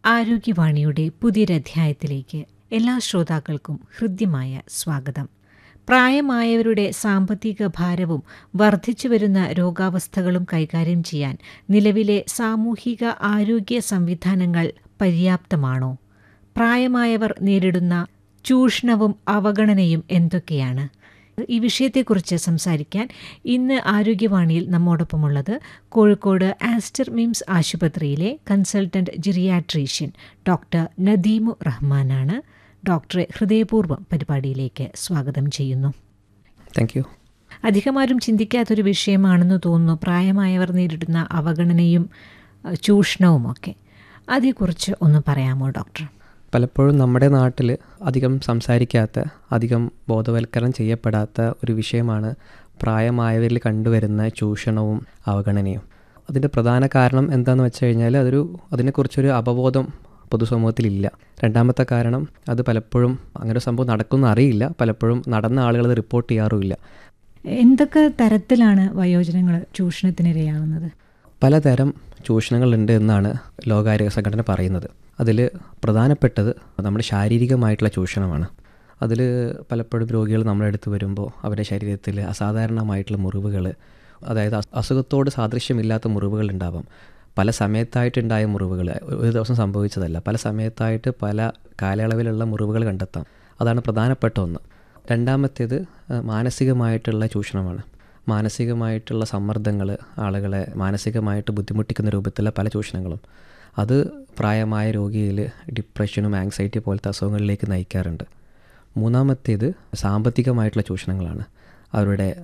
ആരോഗ്യവാണിയുടെ പുതിയൊരധ്യായത്തിലേക്ക് എല്ലാ ശ്രോതാക്കൾക്കും ഹൃദ്യമായ സ്വാഗതം പ്രായമായവരുടെ സാമ്പത്തിക ഭാരവും വർദ്ധിച്ചുവരുന്ന രോഗാവസ്ഥകളും കൈകാര്യം ചെയ്യാൻ നിലവിലെ സാമൂഹിക ആരോഗ്യ സംവിധാനങ്ങൾ പര്യാപ്തമാണോ പ്രായമായവർ നേരിടുന്ന ചൂഷണവും അവഗണനയും എന്തൊക്കെയാണ് ഈ വിഷയത്തെക്കുറിച്ച് സംസാരിക്കാൻ ഇന്ന് ആരോഗ്യവാണിയിൽ നമ്മോടൊപ്പമുള്ളത് കോഴിക്കോട് ആസ്റ്റർ മിംസ് ആശുപത്രിയിലെ കൺസൾട്ടന്റ് ജിറിയാട്രീഷ്യൻ ഡോക്ടർ നദീമു റഹ്മാനാണ് ഡോക്ടറെ ഹൃദയപൂർവ്വം പരിപാടിയിലേക്ക് സ്വാഗതം ചെയ്യുന്നു താങ്ക് യു അധികമാരും ചിന്തിക്കാത്തൊരു വിഷയമാണെന്ന് തോന്നുന്നു പ്രായമായവർ നേരിടുന്ന അവഗണനയും അഹ്, ചൂഷണവുമൊക്കെ അതേക്കുറിച്ച് ഒന്ന് പറയാമോ ഡോക്ടർ പലപ്പോഴും നമ്മുടെ നാട്ടിൽ അധികം സംസാരിക്കാത്ത അധികം ബോധവൽക്കരണം ചെയ്യപ്പെടാത്ത ഒരു വിഷയമാണ് പ്രായമായവരിൽ കണ്ടുവരുന്ന ചൂഷണവും അവഗണനയും അതിൻ്റെ പ്രധാന കാരണം എന്താണെന്ന് വെച്ച് കഴിഞ്ഞാൽ അതൊരു അതിനെക്കുറിച്ചൊരു അവബോധം പൊതുസമൂഹത്തിലില്ല രണ്ടാമത്തെ കാരണം അത് പലപ്പോഴും അങ്ങനെ ഒരു സംഭവം നടക്കുമെന്ന് അറിയില്ല പലപ്പോഴും നടന്ന ആളുകൾ അത് റിപ്പോർട്ട് ചെയ്യാറുമില്ല എന്തൊക്കെ തരത്തിലാണ് വയോജനങ്ങൾ ചൂഷണത്തിനിരയാവുന്നത് പലതരം ചൂഷണങ്ങളുണ്ട് എന്നാണ് ലോകാരോഗ്യ സംഘടന പറയുന്നത് അതിൽ പ്രധാനപ്പെട്ടത് നമ്മുടെ ശാരീരികമായിട്ടുള്ള ചൂഷണമാണ് അതിൽ പലപ്പോഴും രോഗികൾ നമ്മുടെ അടുത്ത് വരുമ്പോൾ അവരുടെ ശരീരത്തിൽ അസാധാരണമായിട്ടുള്ള മുറിവുകൾ അതായത് അസു- അസുഖത്തോട് സാദൃശ്യമില്ലാത്ത മുറിവുകൾ ഉണ്ടാവാം പല സമയത്തായിട്ടുണ്ടായ മുറിവുകൾ ഒരു ദിവസം സംഭവിച്ചതല്ല പല സമയത്തായിട്ട് പല കാലയളവിലുള്ള മുറിവുകൾ കണ്ടെത്താം അതാണ് പ്രധാനപ്പെട്ട ഒന്ന് രണ്ടാമത്തേത് ആ, മാനസികമായിട്ടുള്ള ചൂഷണമാണ് മാനസികമായിട്ടുള്ള സമ്മർദ്ദങ്ങൾ ആളുകളെ മാനസികമായിട്ട് ബുദ്ധിമുട്ടിക്കുന്ന രൂപത്തിലുള്ള പല ചൂഷണങ്ങളും അത് പ്രായമായ രോഗിയിൽ ഡിപ്രഷനും ആങ്സൈറ്റി പോലത്തെ അസുഖങ്ങളിലേക്ക് നയിക്കാറുണ്ട് മൂന്നാമത്തേത് സാമ്പത്തികമായിട്ടുള്ള ചൂഷണങ്ങളാണ് അവരുടെ